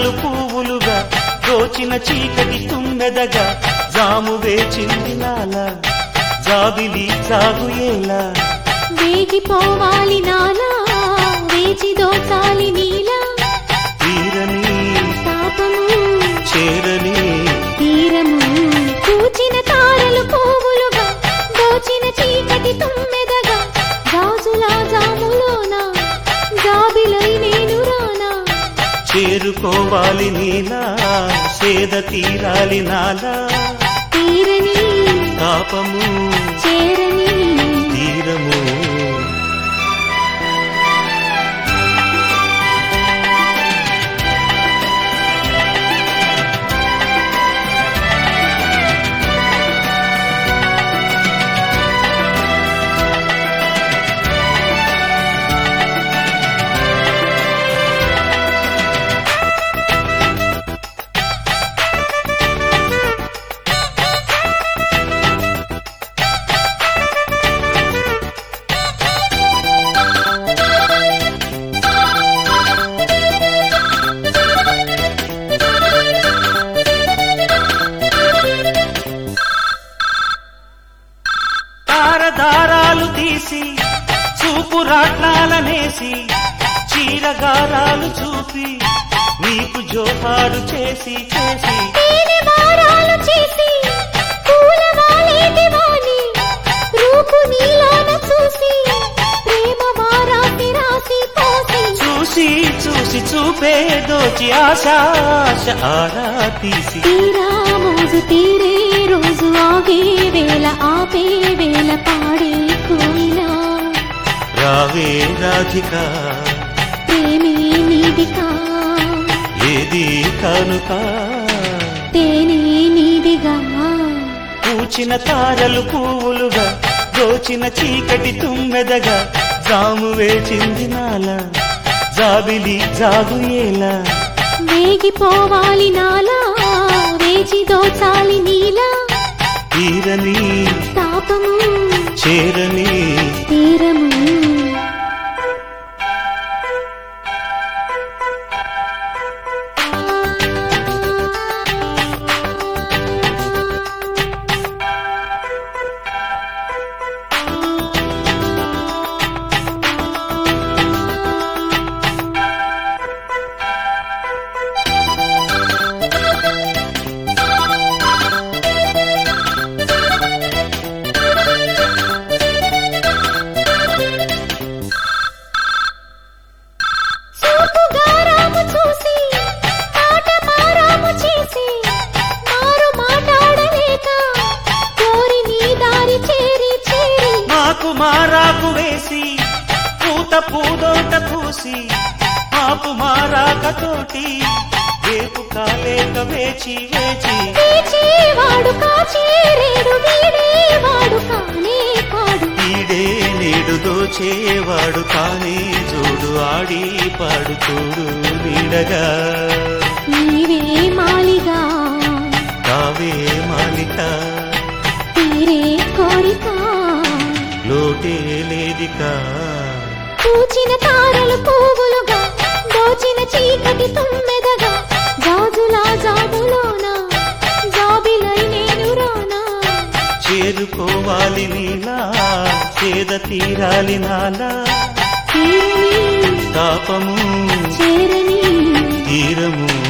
తారలు పువ్వులుగా దోచిన చీకటి తుమ్మెదగా జాము వేచింది నాల జాబిలి సాగు ఎలా వేగిపోవాలి నాలా వేచి దోచాలి నీలా తీరని పాపము చేరని తీరము కూచిన తారలు పువ్వులుగా దోచిన చీకటి తుమ్మెదగా గాజులా జాములోన జాబిలై నేను రానా చేరుకోవాలి నీలా సేద తీరాలి నాలా తీరని తాపము చేరని తీరము తారదారాలు తీసి చూపు రాట్నాలనేసి చీరగారాలు చూపి నీకు జోహారు చేసి చేసి తేనె మారాలు చేసి పూల వాలేటి వాణి రూపు నీలోన చూసి ప్రేమ వారాసి రాసి పోసి చూసి చూసి చూపే దోచి ఆశ ఆశ ఆరా తీసి తీరా మోజు తీరే రోజు ఆగే వేళ ఆపే వేళ పాడే కోయిలా రావే రాధిక ప్రేమే నీదికా ఏది కానుక తేనే నీదిగా పూచిన తారలు పువ్వులుగా దోచిన చీకటి తుమ్మెదగా జాము వేచింది నాల జాబిలి జాగు ఎలా వేగిపోవాలి నాలా వేచి దోచాలి నీలా తీరని తాపము చేరని తీరము చూపుగారాము చూసి మాట మారాము చేసి మారు మాట్లాడలేక కోరి నీ దారి చేరి చేరి మాకు మారాకు వేసి పూత పూదోట పూసి మాపు మారాకతోటి రేపు కాలేక వేచి వేచి వేచేవాడు కాచేరేడు వీడేవాడు కానే కాడు ఈడే నేడు దోచేవాడు కానే చూడు ఆడి పాడు చూడు నీడగా నీవే మాలిగా కావే మాలిక తీరే కోరిక లోటే లేదికా పూచిన తారలు పువ్వులుగా దోచిన చీకటి తుమ్మెదగా గాజులా జాములోన జాబిలై నేను రానా చేరుకోవాలి నీలా చేద తీరాలి నాలా తీరని తాపము చేరని తీరము